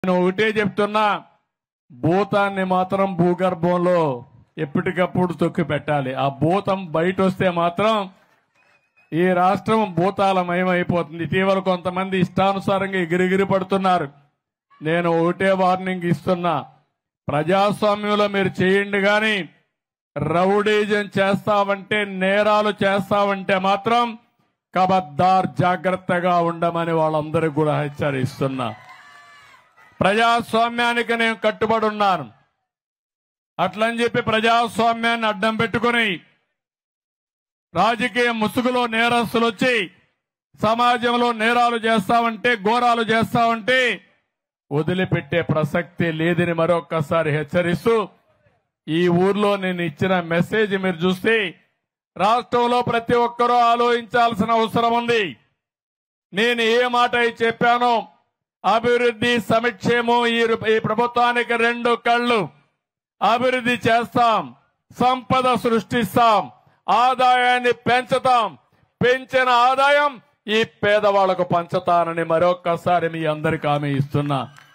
నేను ఒకటే చెప్తున్నా భూతాన్ని మాత్రం భూగర్భంలో ఎప్పటికప్పుడు తొక్కి పెట్టాలి ఆ భూతం బయట వస్తే మాత్రం ఈ రాష్ట్రం భూతాలమయమైపోతుంది ఇటీవల కొంతమంది ఇష్టానుసారంగా ఎగిరిగిరి పడుతున్నారు నేను ఒకటే వార్నింగ్ ఇస్తున్నా ప్రజాస్వామ్యంలో మీరు చేయండి గాని రౌడీజం చేస్తావంటే నేరాలు చేస్తావంటే మాత్రం కబద్దార్ జాగ్రత్తగా ఉండమని వాళ్ళందరికీ కూడా హెచ్చరిస్తున్నా ప్రజాస్వామ్యానికి నేను కట్టుబడి ఉన్నాను అట్లని చెప్పి ప్రజాస్వామ్యాన్ని అడ్డం పెట్టుకుని రాజకీయ ముసుగులో నేరస్తులు వచ్చి సమాజంలో నేరాలు చేస్తామంటే ఘోరాలు చేస్తామంటే వదిలిపెట్టే ప్రసక్తి లేదని మరొక్కసారి హెచ్చరిస్తూ ఈ ఊర్లో నేను ఇచ్చిన మెసేజ్ మీరు చూస్తే రాష్ట్రంలో ప్రతి ఒక్కరూ ఆలోచించాల్సిన అవసరం ఉంది నేను ఏ మాట అయితే చెప్పానో అభివృద్ధి సంక్షేమం ఈ ఈ ప్రభుత్వానికి రెండు కళ్ళు అభివృద్ధి చేస్తాం సంపద సృష్టిస్తాం ఆదాయాన్ని పెంచుతాం పెంచిన ఆదాయం ఈ పేదవాళ్లకు పంచుతానని మరొక్కసారి మీ అందరికి హామీ ఇస్తున్నా